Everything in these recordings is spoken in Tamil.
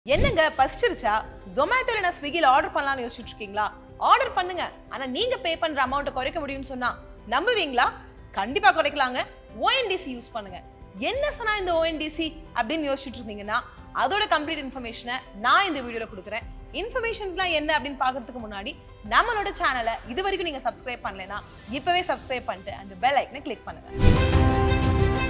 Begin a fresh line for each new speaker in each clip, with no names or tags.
என்னங்க பசிச்சிருச்சா ஜொமேட்டோ இல்ல ஸ்விக்கில ஆர்டர் பண்ணலாம்னு யோசிச்சுட்டு இருக்கீங்களா ஆர்டர் பண்ணுங்க ஆனா நீங்க பே பண்ற அமௌண்ட்டை குறைக்க முடியும்னு சொன்னா நம்புவீங்களா கண்டிப்பா குறைக்கலாங்க ஓஎன்டிசி யூஸ் பண்ணுங்க என்ன சொன்னா இந்த ஓஎன்டிசி அப்படின்னு யோசிச்சுட்டு இருந்தீங்கன்னா அதோட கம்ப்ளீட் இன்ஃபர்மேஷனை நான் இந்த வீடியோல கொடுக்குறேன் இன்ஃபர்மேஷன்ஸ்லாம் என்ன அப்படின்னு பார்க்கறதுக்கு முன்னாடி நம்மளோட சேனலை இது வரைக்கும் நீங்க சப்ஸ்கிரைப் பண்ணலைன்னா இப்பவே சப்ஸ்கிரைப் பண்ணிட்டு அந்த பெல் ஐக்கனை கிளிக் பண்ணுங்க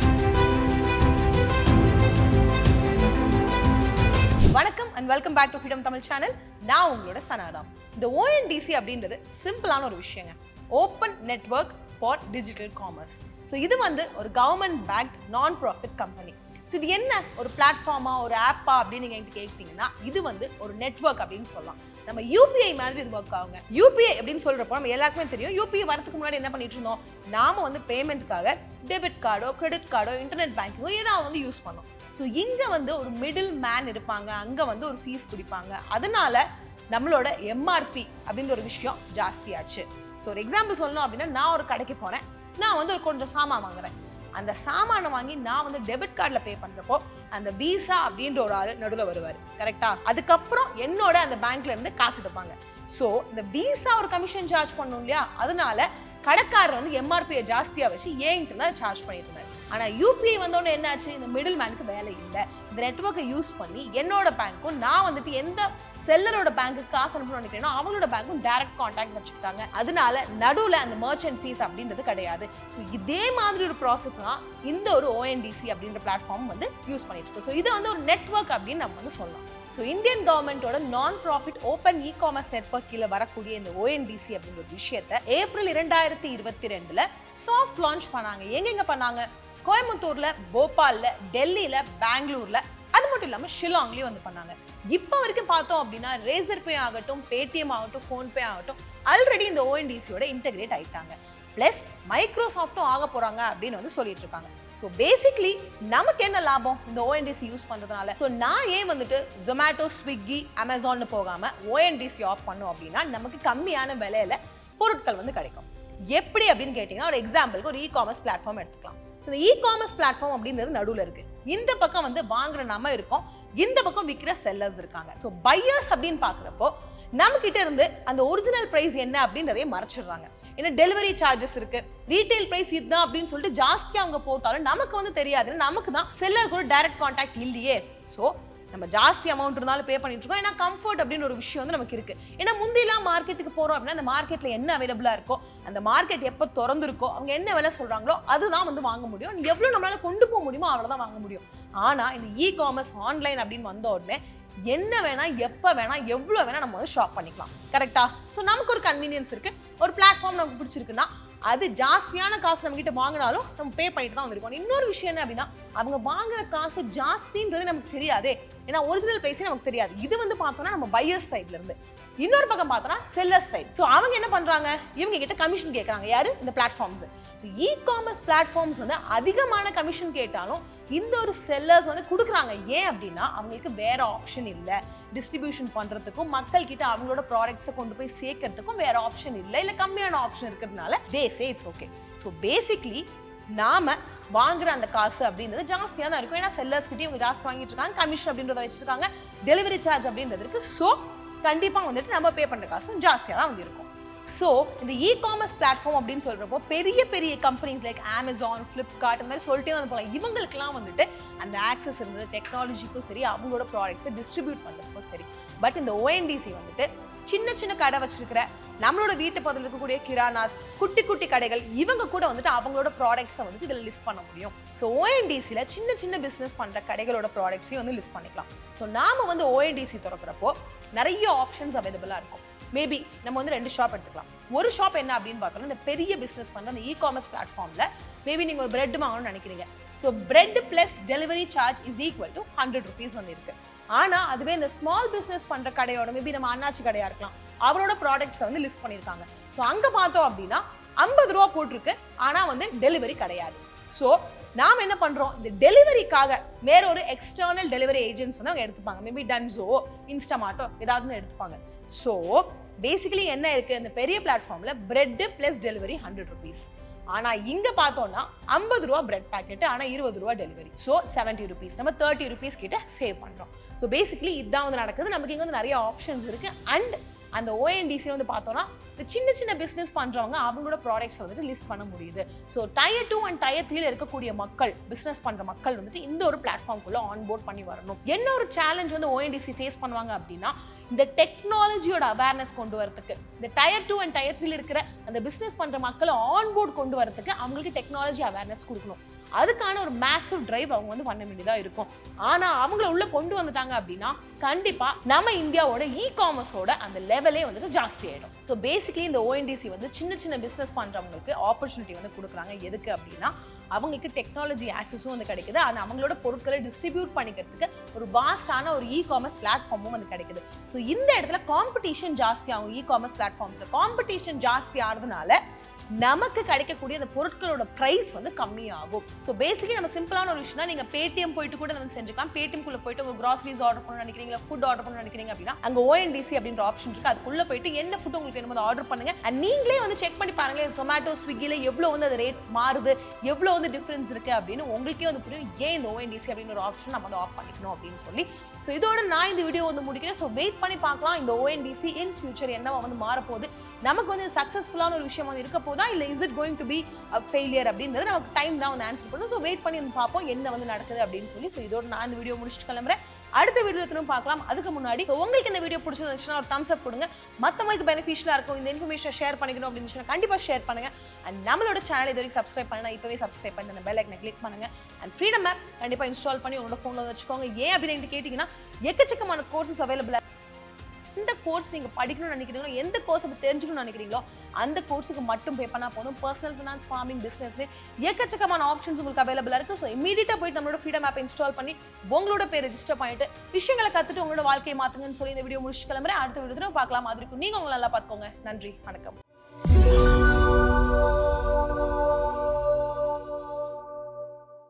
வணக்கம் and welcome back to Freedom Tamil channel நான் உங்களோட சனாராம் இந்த ஓஎன்டிசி அப்படின்றது சிம்பிளான ஒரு விஷயங்க open network for digital commerce so இது வந்து ஒரு government backed non profit company so இது என்ன ஒரு பிளாட்ஃபார்மா ஒரு ஆப்பா அப்படின்னு நீங்கள் என்கிட்ட கேட்டீங்கன்னா இது வந்து ஒரு நெட்வொர்க் அப்படின்னு சொல்லலாம் நம்ம யூபிஐ மாதிரி இது ஒர்க் ஆகுங்க யூபிஐ அப்படின்னு சொல்றப்போ நம்ம எல்லாருக்குமே தெரியும் யூபிஐ வரதுக்கு முன்னாடி என்ன பண்ணிட்டு இருந்தோம் நாம வந்து பேமெண்ட்காக டெபிட் கார்டோ கிரெடிட் கார்டோ இன்டர்நெட் பேங்கிங்கோ ஏதாவது வந்து யூஸ் பண்ணோம் ஸோ இங்க வந்து ஒரு மிடில் மேன் இருப்பாங்க அங்க வந்து ஒரு ஃபீஸ் பிடிப்பாங்க அதனால நம்மளோட எம்ஆர்பி அப்படின்ற ஒரு விஷயம் ஜாஸ்தியாச்சு ஸோ ஒரு எக்ஸாம்பிள் சொல்லணும் அப்படின்னா நான் ஒரு கடைக்கு போனேன் நான் வந்து ஒரு கொஞ்சம் சாமான் வாங்குறேன் அந்த சாமானை வாங்கி நான் வந்து டெபிட் கார்டில் பே பண்ணுறப்போ அந்த விசா அப்படின்ற ஒரு ஆள் நடுவில் வருவார் கரெக்டா அதுக்கப்புறம் என்னோட அந்த பேங்க்ல இருந்து காசு எடுப்பாங்க ஸோ இந்த விசா ஒரு கமிஷன் சார்ஜ் பண்ணும் இல்லையா அதனால கடைக்காரர் வந்து எம்ஆர்பியை ஜாஸ்தியாக வச்சு ஏன்ட்டு தான் சார்ஜ் பண்ணிட்டு இருந்தார் ஆனால் யூபிஐ வந்தோடனே என்னாச்சு இந்த மிடில் மேனுக்கு வேலை இல்லை இந்த நெட்ஒர்க்கை யூஸ் பண்ணி என்னோட பேங்க்கும் நான் வந்துட்டு எந்த செல்லரோட பேங்க்குக்கு காசு அனுப்பணும்னு நினைக்கிறேனோ அவங்களோட பேங்க்கும் டைரக்ட் கான்டாக்ட் வச்சுக்கிட்டாங்க அதனால நடுவில் அந்த மர்ச்சன்ட் ஃபீஸ் அப்படின்றது கிடையாது ஸோ இதே மாதிரி ஒரு ப்ராசஸ் தான் இந்த ஒரு ஓஎன்டிசி அப்படின்ற பிளாட்ஃபார்ம் வந்து யூஸ் பண்ணிட்டு இருக்கு ஸோ இதை வந்து ஒரு நெட்ஒர்க் அப்படின்னு நம்ம வந்து சொல்லலாம் ஸோ இந்தியன் கவர்மெண்ட்டோட non profit open e commerce network கீழே வரக்கூடிய இந்த ஓஎன்டிசி அப்படின்ற ஒரு விஷயத்த ஏப்ரல் இரண்டாயிரத்தி இருபத்தி ரெண்டுல சாஃப்ட் லான்ச் பண்ணாங்க எங்கெங்க பண்ணாங்க கோயம்புத்தூர்ல போபால்ல டெல்லியில பெங்களூர்ல அது மட்டும் இல்லாம ஷிலாங்லயும் வந்து பண்ணாங்க இப்போ வரைக்கும் பார்த்தோம் அப்படின்னா ரேசர் பே ஆகட்டும் பேடிஎம் ஆகட்டும் ஃபோன்பே ஆகட்டும் ஆல்ரெடி இந்த ஓஎன்டிசியோட இன்டெகிரேட் ஆயிட்டாங்க ப்ளஸ் மைக்ரோசாஃப்ட்டும் ஆக போறாங்க அப்படின்னு வந்து சொல்லிட்டு இருக்காங்க ஸோ பேசிக்லி நமக்கு என்ன லாபம் இந்த ஓஎன்டிசி யூஸ் பண்றதுனால ஸோ நான் ஏன் வந்துட்டு ஜொமேட்டோ ஸ்விக்கி அமேசான்னு போகாம ஓஎன்டிசி ஆஃப் பண்ணோம் அப்படின்னா நமக்கு கம்மியான விலையில பொருட்கள் வந்து கிடைக்கும் எப்படி அப்படின்னு கேட்டிங்கன்னா ஒரு எக்ஸாம்பிளுக்கு ஒரு இ காமர்ஸ் பிளாட்ஃபார்ம் எடுத்துக்கலாம் ஸோ இந்த இ காமர்ஸ் பிளாட்ஃபார்ம் அப்படின்றது நடுவில் இருக்கு இந்த பக்கம் வந்து வாங்குற நம்ம இருக்கோம் இந்த பக்கம் விற்கிற செல்லர்ஸ் இருக்காங்க ஸோ பையர்ஸ் அப்படின்னு பார்க்குறப்போ நம்ம கிட்ட இருந்து அந்த ஒரிஜினல் பிரைஸ் என்ன அப்படின்றதையே மறைச்சிடுறாங்க ஏன்னா டெலிவரி சார்ஜஸ் இருக்கு ரீட்டைல் பிரைஸ் இதுதான் அப்படின்னு சொல்லிட்டு ஜாஸ்தியாக அவங்க போட்டாலும் நமக்கு வந்து தெரியாது நமக்கு தான் செல்லர் கூட டைரக்ட் கான்டாக்ட் இல்லையே ஸோ நம்ம ஜாஸ்தி அமௌண்ட் இருந்தாலும் பே பண்ணிட்டு இருக்கோம் ஏன்னா கம்ஃபர்ட் அப்படின்னு ஒரு விஷயம் வந்து நமக்கு இருக்கு ஏன்னா முந்திலாம் மார்க்கெட்டுக்கு போறோம் அப்படின்னா அந்த மார்க்கெட்ல என்ன அவைலபிளா இருக்கோ அந்த மார்க்கெட் எப்போ திறந்திருக்கோ அவங்க என்ன விலை சொல்றாங்களோ அதுதான் வந்து வாங்க முடியும் எவ்வளவு நம்மளால கொண்டு போக முடியுமோ அவ்வளவுதான் வாங்க முடியும் ஆனா இந்த இ காமர்ஸ் ஆன்லைன் அப்படின்னு வந்த உடனே என்ன வேணா எப்போ வேணா எவ்வளோ வேணா நம்ம வந்து ஷாப் பண்ணிக்கலாம் கரெக்டா ஸோ நமக்கு ஒரு கன்வீனியன்ஸ் இருக்கு ஒரு பிளாட்ஃபார்ம் நமக்கு பிடிச்சிருக்குன்னா அது ஜாஸ்தியான காசு நம்ம கிட்ட வாங்கினாலும் நம்ம பே பண்ணிட்டு தான் வந்திருக்கோம் இன்னொரு விஷயம் என்ன அப்படின்னா அவங்க வாங்குற காசு ஜாஸ்தின்றது நமக்கு தெரியாதே ஏன்னா ஒரிஜினல் பிரைஸே நமக்கு தெரியாது இது வந்து பார்த்தோம்னா நம்ம பையர்ஸ் சைட்ல இருந்து இன்னொரு பக்கம் பார்த்தோம்னா செல்லர் சைட் ஸோ அவங்க என்ன பண்றாங்க இவங்க கிட்ட கமிஷன் கேட்கறாங்க யாரு இந்த platforms so e commerce platforms வந்து அதிகமான கமிஷன் கேட்டாலும் இந்த ஒரு செல்லர்ஸ் வந்து கொடுக்குறாங்க ஏன் அப்படின்னா அவங்களுக்கு வேற ஆப்ஷன் இல்லை டிஸ்ட்ரிபியூஷன் பண்றதுக்கும் மக்கள் கிட்ட அவங்களோட ப்ராடக்ட்ஸை கொண்டு போய் சேர்க்கறதுக்கும் வேற ஆப்ஷன் இல்லை இல்லை கம்மியான ஆப்ஷன் இருக்கிறதுனால they say it's okay so basically நாம வாங்குற அந்த காசு அப்படின்றது ஜாஸ்தியாக தான் இருக்கும் ஏன்னா செல்லர்ஸ் கிட்டே இவங்க ஜாஸ்தி வாங்கிட்டு இருக்காங்க கமிஷன் அப்படின்றத வச்சிருக்காங்க டெலிவரி சார்ஜ் அப்படின்றது இருக்கு ஸோ கண்டிப்பாக வந்துட்டு நம்ம பே பண்ணுற காசும் ஜாஸ்தியாக தான் வந்து இருக்கும் ஸோ இந்த இ காமர்ஸ் பிளாட்ஃபார்ம் அப்படின்னு சொல்கிறப்போ பெரிய பெரிய கம்பெனிஸ் லைக் அமேசான் ஃப்ளிப்கார்ட் இந்த மாதிரி சொல்லிட்டே வந்து போகலாம் இவங்களுக்குலாம் வந்துட்டு அந்த ஆக்சஸ் இருந்தது டெக்னாலஜிக்கும் சரி அவங்களோட ப்ராடக்ட்ஸை டிஸ்ட்ரிபியூட் பண்ணுறதுக்கும் சரி பட் இந்த ஓஎன்டிசி வந்துட்டு சின்ன சின்ன கடை வச்சிருக்கிற நம்மளோட வீட்டு பக்கத்தில் இருக்கக்கூடிய கிரானாஸ் குட்டி குட்டி கடைகள் இவங்க கூட வந்துட்டு அவங்களோட ப்ராடக்ட்ஸை வந்துட்டு இதில் லிஸ்ட் பண்ண முடியும் ஸோ ஓஎன்டிசியில் சின்ன சின்ன பிஸ்னஸ் பண்ணுற கடைகளோட ப்ராடக்ட்ஸையும் வந்து லிஸ்ட் பண்ணிக்கலாம் ஸோ நாம வந்து ஓஎன்டிசி திறக்கிறப்போ நிறைய ஆப்ஷன்ஸ் அவைலபிளாக இருக்கும் மேபி நம்ம வந்து ரெண்டு ஷாப் எடுத்துக்கலாம் ஒரு ஷாப் என்ன அப்படின்னு பார்த்தோம்னா இந்த பெரிய பிஸ்னஸ் பண்ணுற அந்த இ காமர்ஸ் பிளாட்ஃபார்மில் மேபி நீங்கள் ஒரு பிரெட் வாங்கணும்னு நினைக்கிறீங்க so bread plus delivery charge is equal to hundred rupees வந்து இருக்கு ஆனால் அதுவே இந்த ஸ்மால் பிஸ்னஸ் பண்ணுற கடையோட மேபி நம்ம அண்ணாச்சி கடையாக இருக்கலாம் அவரோட ப்ராடக்ட்ஸை வந்து லிஸ்ட் பண்ணியிருக்காங்க ஸோ அங்கே பார்த்தோம் அப்படின்னா ஐம்பது ரூபா போட்டிருக்கு ஆனால் வந்து டெலிவரி கிடையாது ஸோ நாம் என்ன பண்ணுறோம் இந்த டெலிவரிக்காக வேற ஒரு எக்ஸ்டர்னல் டெலிவரி ஏஜென்ட்ஸ் வந்து அவங்க எடுத்துப்பாங்க மேபி டன்ஸோ இன்ஸ்டமாட்டோ ஏதாவது வந்து எடுத்துப்பாங்க ஸோ பேசிக்கலி என்ன இருக்குது இந்த பெரிய பிளாட்ஃபார்மில் bread plus delivery hundred rupees ஆனா இங்க பார்த்தோம்னா ஐம்பது ரூபா பிரெட் பாக்கெட் ஆனா இருபது ரூபா டெலிவரி ஸோ செவன்ட்டி ருபீஸ் நம்ம தேர்ட்டி ருபீஸ் கிட்ட சேவ் பண்றோம் ஸோ பேசிக்கலி இதுதான் வந்து நடக்குது நமக்கு இங்க வந்து நிறைய ஆப்ஷன்ஸ் இருக்கு அண்ட் அந்த ஓஎன்டிசி வந்து பார்த்தோம்னா இந்த சின்ன சின்ன பிஸ்னஸ் பண்றவங்க அவங்களோட ப்ராடக்ட்ஸ் வந்துட்டு லிஸ்ட் பண்ண முடியுது so tier two and tier த்ரீல இருக்கக்கூடிய மக்கள் பிஸ்னஸ் பண்ற மக்கள் வந்துட்டு இந்த ஒரு பிளாட்ஃபார்ம்குள்ள ஆன் போர்ட் பண்ணி வரணும் என்ன ஒரு சேலஞ்ச் வந்து ஓஎன்டிசி ஃபேஸ் பண்ணுவாங்க அப்படின்னா இந்த டெக்னாலஜியோட அவேர்னஸ் கொண்டு வரதுக்கு இந்த டயர் டூ அண்ட் டயர் த்ரீல இருக்கிற அந்த பிஸ்னஸ் பண்ற மக்களை ஆன் போர்ட் கொண்டு வரதுக்கு அவங்களுக்கு டெக்னாலஜி அவேர்னஸ் கொடுக்கணும் அதுக்கான ஒரு மேசிவ் டிரைவ் அவங்க வந்து பண்ண வேண்டியதா இருக்கும் ஆனா அவங்கள உள்ள கொண்டு வந்துட்டாங்க அப்படின்னா கண்டிப்பா நம்ம இந்தியாவோட இ காமர்ஸோட அந்த லெவலே வந்துட்டு ஜாஸ்தி ஆயிடும் ஸோ பேசிக்கலி இந்த ஓஎன்டிசி வந்து சின்ன சின்ன பிஸ்னஸ் பண்றவங்களுக்கு ஆப்பர்ச்சுனிட்டி வந்து கொடுக்குறாங்க எதுக்கு அப்படின்னா அவங்களுக்கு டெக்னாலஜி ஆக்சஸும் வந்து கிடைக்குது ஆனால் அவங்களோட பொருட்களை டிஸ்ட்ரிபியூட் பண்ணிக்கிறதுக்கு ஒரு வாஸ்டான ஒரு இ காமர்ஸ் பிளாட்ஃபார்மும் வந்து கிடைக்குது ஸோ இந்த இடத்துல காம்படிஷன் ஜாஸ்தி ஆகும் இ காமர்ஸ் பிளாட்ஃபார்ம்ஸில் காம்படிஷன் ஜாஸ்தி ஆகிறதுனால நமக்கு கிடைக்கக்கூடிய அந்த பொருட்களோட ப்ரைஸ் வந்து கம்மியாகும் ஸோ பேசிக்கலி நம்ம சிம்பிளான ஒரு விஷயம் தான் நீங்கள் பேடிஎம் போயிட்டு கூட வந்து செஞ்சுக்கலாம் பேடிஎம் குள்ள போயிட்டு உங்க கிராசரிஸ் ஆர்டர் பண்ண நினைக்கிறீங்க ஃபுட் ஆர்டர் பண்ண நினைக்கிறீங்க அப்படின்னா அங்கே ஓஎன்டிசி அப்படின்ற ஆப்ஷன் இருக்கு அதுக்குள்ள போயிட்டு என்ன ஃபுட் உங்களுக்கு வேணுமோ ஆர்டர் பண்ணுங்க அண்ட் நீங்களே வந்து செக் பண்ணி பாருங்களேன் ஜொமேட்டோ ஸ்விக்கியில் எவ்வளோ வந்து அது ரேட் மாறுது எவ்வளோ வந்து டிஃப்ரென்ஸ் இருக்கு அப்படின்னு உங்களுக்கே வந்து புரியும் ஏன் இந்த ஓஎன்டிசி அப்படின்னு ஒரு ஆப்ஷன் நம்ம வந்து ஆஃப் பண்ணிக்கணும் அப்படின்னு சொல்லி ஸோ இதோட நான் இந்த வீடியோ வந்து முடிக்கிறேன் ஸோ வெயிட் பண்ணி பார்க்கலாம் இந்த ஓஎன்டிசி இன் ஃபியூச்சர் என்னவா வந்து மாறப்போகுது நமக்கு வந்து சக்ஸஸ்ஃபுல்லான ஒரு விஷயம் வந்து இருக்க போதா இல்லை is it going to be failure அப்படின்றது நமக்கு டைம் தான் வந்து ஆன்சர் பண்ணும் ஸோ வெயிட் பண்ணி வந்து பார்ப்போம் என்ன வந்து நடக்குது அப்படின்னு சொல்லி ஸோ இதோட நான் இந்த வீடியோ முடிச்சுட்டு கிளம்புறேன் அடுத்த வீடியோ திரும்ப பார்க்கலாம் அதுக்கு முன்னாடி so உங்களுக்கு இந்த வீடியோ பிடிச்சிருந்துச்சுன்னா ஒரு தம்ஸ் அப் கொடுங்க மற்றவங்களுக்கு பெனிஃபிஷியலாக இருக்கும் இந்த இன்ஃபர்மேஷன் ஷேர் பண்ணிக்கணும் அப்படின்னு சொன்னா கண்டிப்பாக ஷேர் பண்ணுங்க அண்ட் நம்மளோட சேனல் இது வரைக்கும் சப்ஸ்கிரைப் பண்ணா இப்போவே சப்ஸ்கிரைப் பண்ணி அந்த பெல் ஐக்கனை கிளிக் பண்ணுங்க அண்ட் ஃப்ரீடம் ஆப் கண்டிப்பாக இன்ஸ்டால் பண்ணி உங்களோட ஃபோனில் வச்சுக்கோங்க ஏன் அப்படின்னு கேட்டிங்கன்னா எக்கச்சக்கமான கோர்சஸ் அவைலபிளாக எந்த கோர்ஸ் நீங்க படிக்கணும்னு நினைக்கிறீங்களோ எந்த கோர்ஸ் தெரிஞ்சுக்கணும்னு நினைக்கிறீங்களோ அந்த கோர்ஸுக்கு மட்டும் பே பண்ணா போதும் பர்சனல் ஃபினான்ஸ் ஃபார்மிங் பிசினஸ் எக்கச்சக்கமான ஆப்ஷன்ஸ் உங்களுக்கு அவைலபிளா இருக்கு ஸோ இமீடியட்டா போயிட்டு நம்மளோட ஃப்ரீடம் ஆப் இன்ஸ்டால் பண்ணி உங்களோட பேர் ரெஜிஸ்டர் பண்ணிட்டு விஷயங்களை கத்துட்டு உங்களோட வாழ்க்கையை மாத்துங்கன்னு சொல்லி இந்த வீடியோ முடிச்சு கிளம்புறேன் அடுத்த வீடியோ பார்க்கலாம் மாதிரி இருக்கும் நீங்க உங்களை நல்லா பார்த்துக்கோங்க நன்றி வணக்கம்